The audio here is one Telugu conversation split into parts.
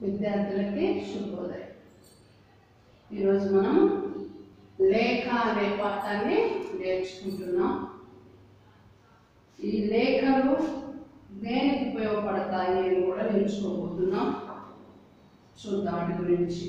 విద్యార్థులకి శుభోదయం ఈరోజు మనం లేఖ అనే పాఠాన్ని నేర్చుకుంటున్నాం ఈ లేఖలు దేనికి ఉపయోగపడతాయి అని కూడా నేర్చుకోబోతున్నాం చూద్దాం వాటి గురించి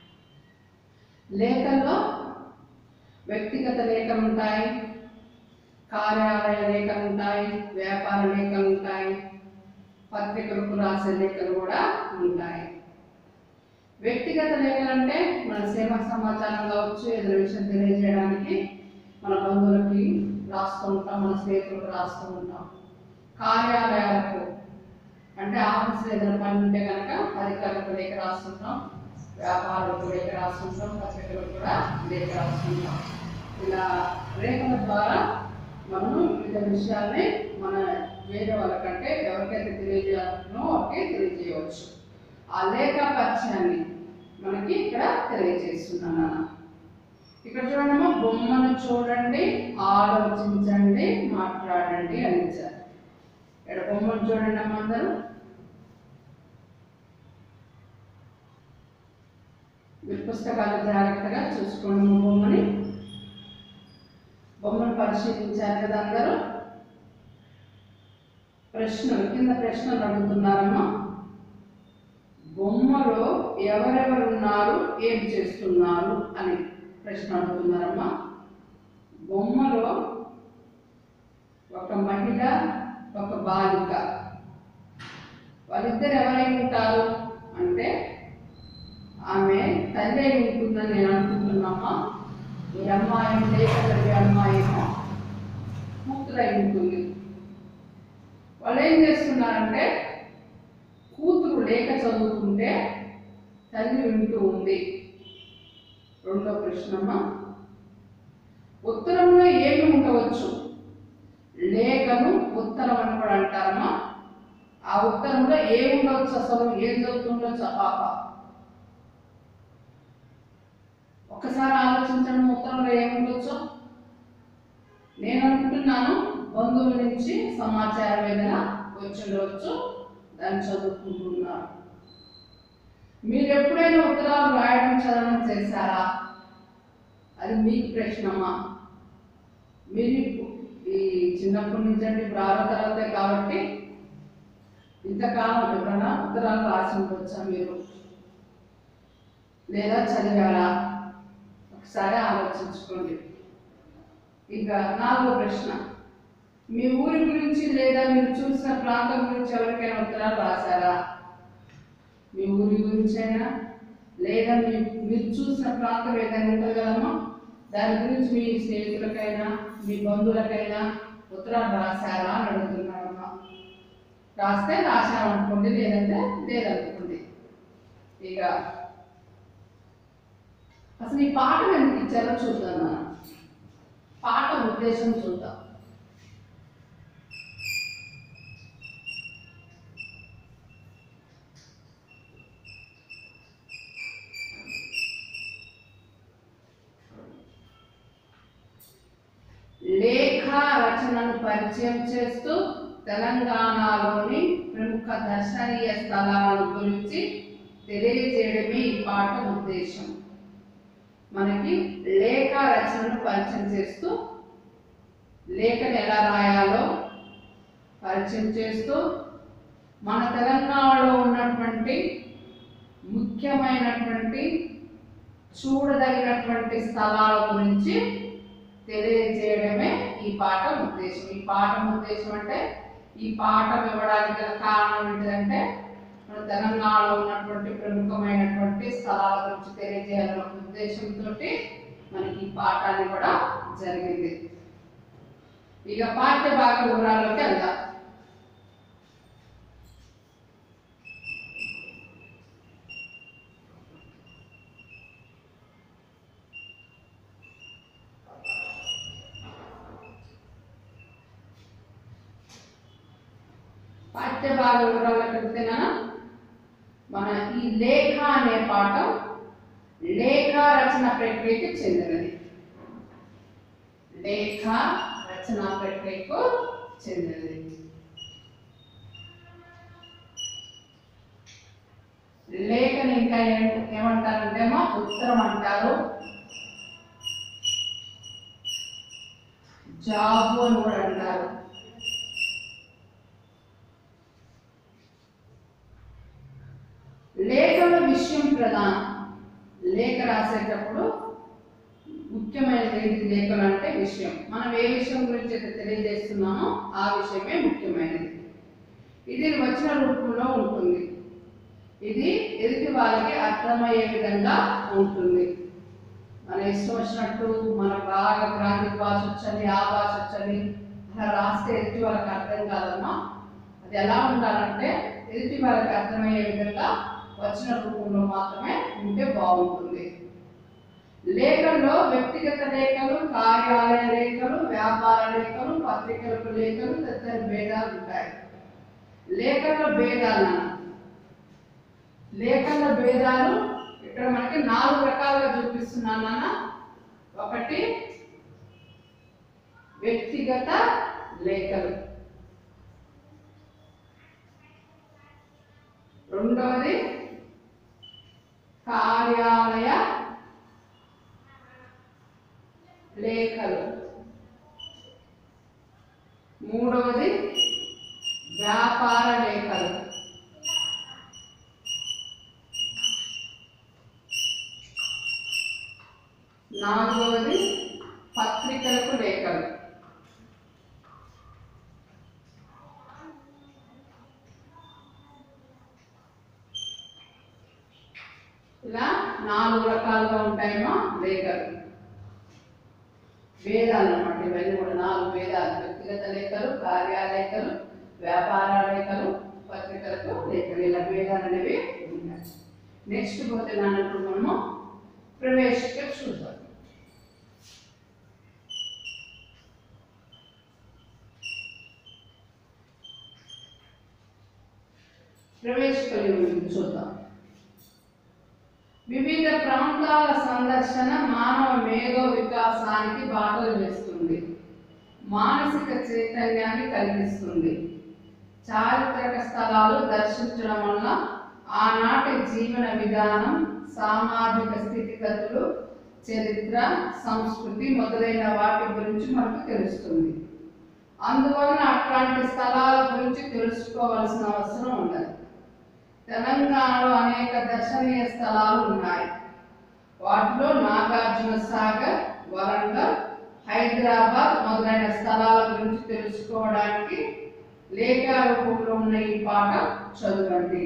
లేఖల్లో వ్యక్తిగత లేఖలు ఉంటాయి కార్యాలయ లేఖలు ఉంటాయి వ్యాపార లేఖలు ఉంటాయి పత్రికలకు రాసే లేఖలు కూడా ఉంటాయి వ్యక్తిగత లేఖలు అంటే మన సేవా సమాచారం కావచ్చు ఏదైనా విషయం తెలియజేయడానికి మన బంధువులకి రాస్తూ ఉంటాం మన స్నేహితులకు రాస్తూ ఉంటాం కార్యాలయాలకు అంటే ఆఫీస్లో ఏదైనా పని ఉంటే కనుక అధికారులకు లేఖ రాస్తుంటాం వ్యాపారులకు లేఖ రాస్తుంటాం పత్రికలకు కూడా లేఖ రాస్తుంటాం ఇలా లేఖల ద్వారా మనము వివిధ విషయాల్ని మన వేరే వాళ్ళకంటే ఎవరికైతే తెలియజేయాలనో వారికి తెలియజేయవచ్చు ఆ లేఖ పరిచయాన్ని మనకి ఇక్కడ తెలియజేస్తున్నాను నాన్న. ఇక్కడ చూడండి బొమ్మను చూడండి ఆలోచించండి మాట్లాడండి అని ఇచ్చారు ఇక్కడ బొమ్మను చూడండి అమ్మ అందరూ మీరు పుస్తకాలు జాగ్రత్తగా చూసుకోండి మా బొమ్మని బొమ్మను పరిశీలించారు కదా అందరూ ప్రశ్నలు కింద ప్రశ్నలు అడుగుతున్నారమ్మా బొమ్మలో ఎవరెవరు ఉన్నారు ఏం చేస్తున్నారు అని ప్రశ్న అడుగుతున్నారమ్మా బొమ్మలో ఒక మహిళ ఒక బాలిక వాళ్ళిద్దరు ఎవరై ఉంటారు అంటే ఆమె తల్లి అయి ఉంటుందని నేను అనుకుంటున్నామా ఈ అమ్మాయి లేక చదివే అమ్మాయేమో కూతురై ఉంటుంది వాళ్ళు ఏం చేస్తున్నారంటే కూతురు లేఖ చదువుతుంటే తల్లి వింటూ ఉంది రెండో ప్రశ్నమ్మ ఉత్తరంలో ఏమి ఉండవచ్చు లేఖను ఉత్తరం అని కూడా అంటారమ్మా ఆ ఉత్తరంలో ఏమి ఉండవచ్చు అసలు ఏం చదువుతుండొచ్చు ఆ పాప ఒక్కసారి ఆలోచించండి ఉత్తరంలో ఏముండొచ్చు నేను అనుకుంటున్నాను బంధువుల నుంచి సమాచారం ఏదైనా వచ్చి ఉండవచ్చు దాన్ని చదువుకుంటున్నారు మీరు ఎప్పుడైనా ఉత్తరాలు రాయడం చదవడం చేశారా అది మీకు ప్రశ్నమా మీరు ఇప్పు- ఈ చిన్నప్పటి నుంచి అంటే ఇప్పుడు ఆరో తరగతే కాబట్టి ఇంతకాలం ఎప్పుడైనా ఉత్తరాలు రాసి ఉండొచ్చా మీరు లేదా చదివారా ఒకసారి ఆలోచించుకోండి ఇక నాలుగో ప్రశ్న మీ ఊరి గురించి లేదా మీరు చూసిన ప్రాంతం గురించి ఎవరికైనా ఉత్తరాలు రాశారా మీ ఊరి గురించైనా లేదా మీ మీరు చూసిన ప్రాంతం ఏదైనా ఉంటుంది కదమ్మా దాని గురించి మీ స్నేహితులకైనా మీ బంధువులకైనా ఉత్తరాలు రాశారా అని అడుగుతున్నారమ్మా రాస్తే రాశామనుకోండి లేదంటే లేదనుకోండి ఇక అసలు ఈ పాఠం ఎందుకు ఇచ్చారో చూద్దాం మనం పాట ఉద్దేశం చూద్దాం లేఖ రచనను పరిచయం చేస్తూ తెలంగాణలోని ప్రముఖ దర్శనీయ స్థలాల గురించి తెలియజేయడమే ఈ పాఠ ఉద్దేశం మనకి లేఖ రచనను పరిచయం చేస్తూ లేఖను ఎలా రాయాలో పరిచయం చేస్తూ మన తెలంగాణలో ఉన్నటువంటి ముఖ్యమైనటువంటి చూడదగినటువంటి స్థలాల గురించి తెలియజేయడమే ఈ పాఠం ఉద్దేశం ఈ పాఠం ఉద్దేశం అంటే ఈ పాఠం ఇవ్వడానికి గల కారణం ఏంటంటే మన తెలంగాణలో ఉన్నటువంటి ప్రముఖమైనటువంటి స్థలాల గురించి తెలియజేయాలన్న ఉద్దేశంతో మనకి ఈ పాఠాన్ని కూడా జరిగింది ఇక పాఠ్య భాగ వివరాల్లోకి వెళ్దాం పాఠ్య భాగ వివరాలకు వెళ్తేనా మన ఈ లేఖ అనే పాఠం లేఖ రచన ప్రక్రియకి చెందినది లేఖ రచన ప్రక్రియకు చెందినది లేఖని ఇంకా ఏం- ఏమంటారంటేమో ఉత్తరం అంటారు జాబు అని కూడా అంటారు లేఖల విషయం ప్రధానం లేఖ రాసేటప్పుడు ముఖ్యమైనది ఏంటి లేఖలు అంటే విషయం మనం ఏ విషయం గురించి అయితే తెలియజేస్తున్నామో ఆ విషయమే ముఖ్యమైనది ఇది వచ్చిన రూపంలో ఉంటుంది ఇది ఎదుటి వాళ్ళకి అర్థమయ్యే విధంగా ఉంటుంది మన ఇష్టం వచ్చినట్టు మన బాగా గ్రాంధిక భాష వచ్చని ఆ భాష వచ్చని అలా రాస్తే ఎదుటి వాళ్ళకి అర్థం కాదమ్మా అది ఎలా ఉండాలంటే ఎదుటి వాళ్ళకి అర్థమయ్యే విధంగా వచ్చిన రూపంలో మాత్రమే ఉంటే బాగుంటుంది లేఖల్లో వ్యక్తిగత లేఖలు కార్యాలయ లేఖలు వ్యాపార లేఖలు పత్రికలకు లేఖలు తదితర భేదాలు ఉంటాయి లేఖల భేదాలు లేఖల భేదాలు ఇక్కడ మనకి నాలుగు రకాలుగా చూపిస్తున్నాను నాన్న ఒకటి వ్యక్తిగత లేఖలు రెండవది కార్యాలయ లేఖలు మూడవది వ్యాపార లేఖలు నాలుగవది పత్రికలకు లేఖలు ఇలా నాలుగు రకాలుగా ఉంటాయేమో లేఖలు వేదాలు అన్నమాట ఇవన్నీ కూడా నాలుగు వేదాలు వ్యక్తిగత లేఖలు కార్యాలేఖలు వ్యాపార లేఖలు పత్రికలకు లేఖలు ఇలా వేదాలు అనేవి ఉన్నాయి నెక్స్ట్ పోతే నాన్నప్పుడు మనము ప్రవేశిక చూద్దాం ప్రవేశికలు గురించి చూద్దాం వివిధ ప్రాంతాల సందర్శన మానవ మేధో వికాసానికి బాటలు వేస్తుంది మానసిక చైతన్యాన్ని కలిగిస్తుంది చారిత్రక స్థలాలు దర్శించడం వల్ల ఆనాటి జీవన విధానం సామాజిక స్థితిగతులు చరిత్ర సంస్కృతి మొదలైన వాటి గురించి మనకు తెలుస్తుంది అందువలన అట్లాంటి స్థలాల గురించి తెలుసుకోవాల్సిన అవసరం ఉండదు తెలంగాణలో అనేక దర్శనీయ స్థలాలు ఉన్నాయి వాటిలో నాగార్జున సాగర్ వరంగల్ హైదరాబాద్ మొదలైన స్థలాల గురించి తెలుసుకోవడానికి లేఖ రూపంలో ఉన్న ఈ పాట చదవండి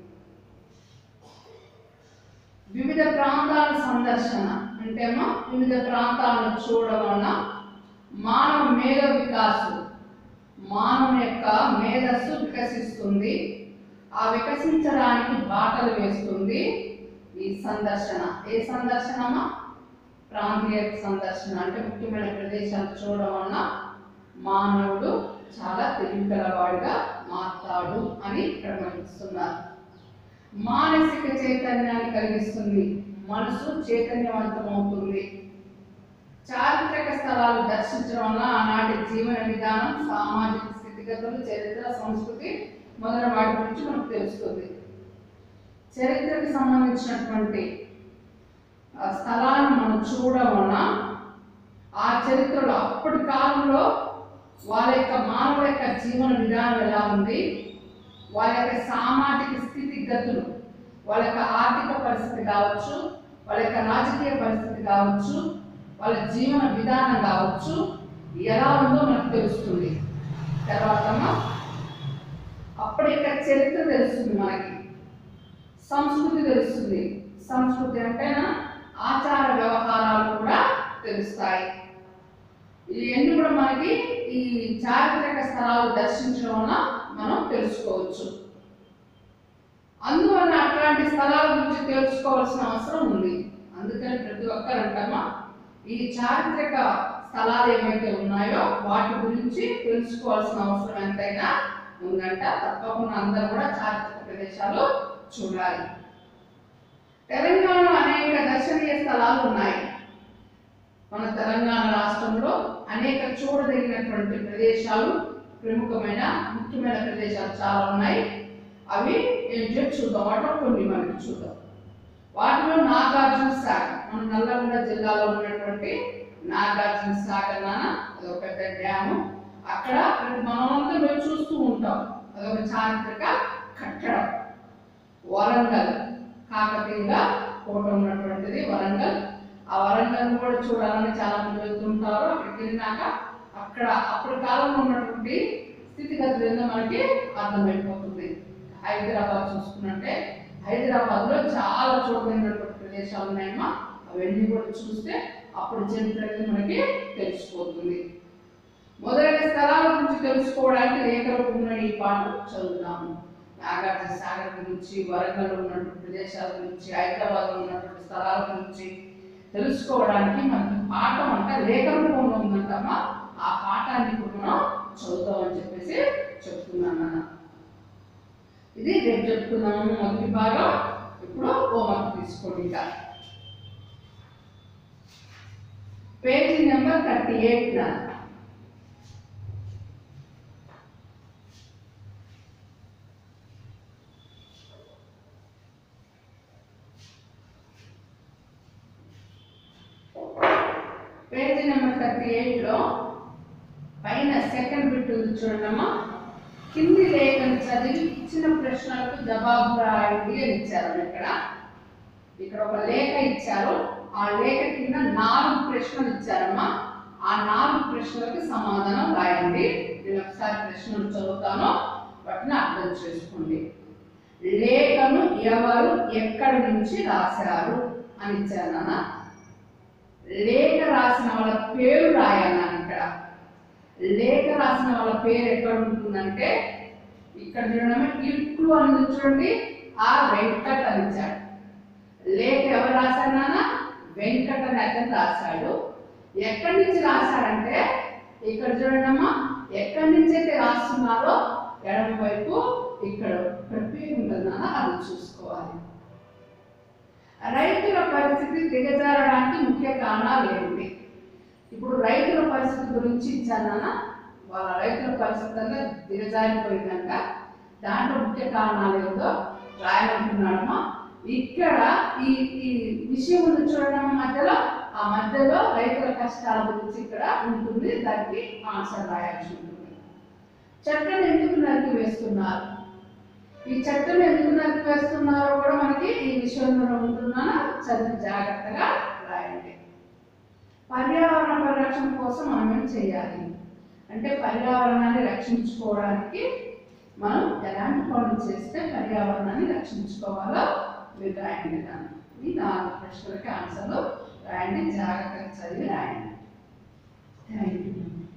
వివిధ ప్రాంతాల సందర్శన అంటేమో వివిధ ప్రాంతాలను చూడడం వలన మానవ మేధ వికాసం మానవ యొక్క మేధస్సు వికసిస్తుంది ఆ వికసించడానికి బాటలు వేస్తుంది ఈ సందర్శన ఏ సందర్శనమా ప్రాంతీయ సందర్శన అంటే ముఖ్యమైన ప్రదేశాలు చూడడం వలన మానవుడు చాలా తెలివిగలవాడిగా మారుతాడు అని ఇక్కడ మనకిస్తున్నారు మానసిక చైతన్యాన్ని కలిగిస్తుంది మనసు చైతన్యవంతమవుతుంది చారిత్రక స్థలాలు దర్శించడం వల్ల ఆనాటి జీవన విధానం సామాజిక స్థితిగతులు చరిత్ర సంస్కృతి మొదలైన వాటి గురించి మనకు తెలుస్తుంది చరిత్రకు సంబంధించినటువంటి ఆ స్థలాలను మనం చూడడం వలన ఆ చరిత్రలో అప్పటి కాలంలో వాళ్ళ యొక్క మానవుల యొక్క జీవన విధానం ఎలా ఉంది వాళ్ళ యొక్క సామాజిక స్థితిగతులు వాళ్ళ యొక్క ఆర్థిక పరిస్థితి కావచ్చు వాళ్ళ యొక్క రాజకీయ పరిస్థితి కావచ్చు వాళ్ళ జీవన విధానం కావచ్చు ఎలా ఉందో మనకు తెలుస్తుంది తర్వాత అప్పటి యొక్క చరిత్ర తెలుస్తుంది మనకి సంస్కృతి తెలుస్తుంది సంస్కృతి అంటేనా ఆచార వ్యవహారాలు కూడా తెలుస్తాయి ఇవన్నీ కూడా మనకి ఈ చారిత్రక స్థలాలు దర్శించడం వలన మనం తెలుసుకోవచ్చు అందువల్ల అట్లాంటి స్థలాల గురించి తెలుసుకోవాల్సిన అవసరం ఉంది అందుకని ప్రతి ఒక్కరు అంటామా ఈ చారిత్రక స్థలాలు ఏవైతే ఉన్నాయో వాటి గురించి తెలుసుకోవాల్సిన అవసరం ఎంతైనా ఉందంట తప్పకుండా అందరూ కూడా చారిత్రక ప్రదేశాలు చూడాలి తెలంగాణలో అనేక దర్శనీయ స్థలాలు ఉన్నాయి మన తెలంగాణ రాష్ట్రంలో అనేక చూడదగినటువంటి ప్రదేశాలు ప్రముఖమైన ముఖ్యమైన ప్రదేశాలు చాలా ఉన్నాయి అవి ఏంటో చూద్దాం వాటిలో కొన్ని మనకి చూద్దాం వాటిలో నాగార్జున సాగర్ మన నల్లగొండ జిల్లాలో ఉన్నటువంటి నాగార్జున సాగర్ నాన్న అదొక పెద్ద డ్యాము అక్కడ మనమంతా మేము చూస్తూ ఉంటాం అదొక చారిత్రక కట్టడం వరంగల్ కాకతీయుల కోట ఉన్నటువంటిది వరంగల్ ఆ వరంగల్ కూడా చూడాలని చాలా మంది వెళ్తుంటారు అక్కడికి వెళ్ళినాక అక్కడ అప్పటి కాలంలో ఉన్నటువంటి స్థితిగతులు ఏందో మనకి అర్థమైపోతుంది హైదరాబాద్ చూసుకున్నట్టే హైదరాబాద్ లో చాలా చూడమైనటువంటి ప్రదేశాలు ఉన్నాయమ్మా అవన్నీ కూడా చూస్తే అప్పుడు చరిత్ర అనేది మనకి తెలిసిపోతుంది మొదలైన స్థలాల గురించి తెలుసుకోవడానికి లేఖలు ఉన్న ఈ పాటలు చదువుతాము నాగార్జున సాగర్ గురించి వరంగల్ ఉన్నటువంటి ప్రదేశాల గురించి హైదరాబాద్ ఉన్నటువంటి స్థలాల గురించి తెలుసుకోవడానికి మనకి పాఠం అంటే లేఖ రూపంలో ఉందంటమ్మా ఆ పాఠాన్ని ఇప్పుడు మనం చదువుతామని చెప్పేసి చెప్తున్నాను నాన్న ఇది రేపు చెప్తున్నాము మొదటి భాగం ఇప్పుడు హోంవర్క్ తీసుకోండి ఇంకా పేజీ నెంబర్ థర్టీ ఎయిట్ నా పేజీ నెంబర్ థర్టీ ఎయిట్లో పైన సెకండ్ బిట్ ఉంది చూడమ్మా కింది లేఖను చదివి ఇచ్చిన ప్రశ్నలకు జవాబు రాయండి అని ఇచ్చారు ఇక్కడ ఇక్కడ ఒక లేఖ ఇచ్చారు ఆ లేఖ కింద నాలుగు ప్రశ్నలు ఇచ్చారమ్మా ఆ నాలుగు ప్రశ్నలకు సమాధానం రాయండి నేను ఒకసారి ప్రశ్నలు చదువుతాను వాటిని అర్థం చేసుకోండి లేఖను ఎవరు ఎక్కడి నుంచి రాశారు అని ఇచ్చారు నాన్న లేఖ రాసిన వాళ్ళ పేరు రాయన్నాను ఇక్కడ లేఖ రాసిన వాళ్ళ పేరు ఎక్కడ ఉంటుందంటే ఇక్కడ చూడడమే ఇట్లు అని చూడండి ఆ వెంకట్ అని ఇచ్చాడు లేఖ ఎవరు రాశారు నాన్న వెంకట్ అని అతను రాశాడు ఎక్కడి నుంచి రాశాడంటే ఇక్కడ చూడండమ్మా ఎక్కడి నుంచి అయితే రాస్తున్నారో ఎడమ వైపు ఇక్కడ ఇక్కడ పేరు ఉంటుంది నాన్న అది చూసుకోవాలి రైతుల పరిస్థితి దిగజారడానికి ముఖ్య కారణాలు ఏమిటి ఇప్పుడు రైతుల పరిస్థితి గురించి ఇచ్చానన్న వాళ్ళ రైతుల పరిస్థితి అంతా దిగజారిపోయిందంట దాంట్లో ముఖ్య కారణాలు ఏదో రాయమంటున్నాడమ్మా ఇక్కడ ఈ ఈ విషయం ఉంది చూడడం మధ్యలో ఆ మధ్యలో రైతుల కష్టాల గురించి ఇక్కడ ఉంటుంది దానికి ఆన్సర్ రాయాల్సి ఉంటుంది చట్టం ఎందుకు నరికి వేస్తున్నారు ఈ చట్టం ఎందుకు నరికి వేస్తున్నారో కూడా మనకి ఈ విషయంలో ఉంటున్నాను చదివి జాగ్రత్తగా రాయండి పర్యావరణ పరిరక్షణ కోసం మనం ఏం చేయాలి అంటే పర్యావరణాన్ని రక్షించుకోవడానికి మనం ఎలాంటి పనులు చేస్తే పర్యావరణాన్ని రక్షించుకోవాలో మీరు రాయండి దాన్ని ఈ నాలుగు ప్రశ్నలకి ఆన్సర్లు రాయండి జాగ్రత్తగా చదివి రాయండి థ్యాంక్ యూ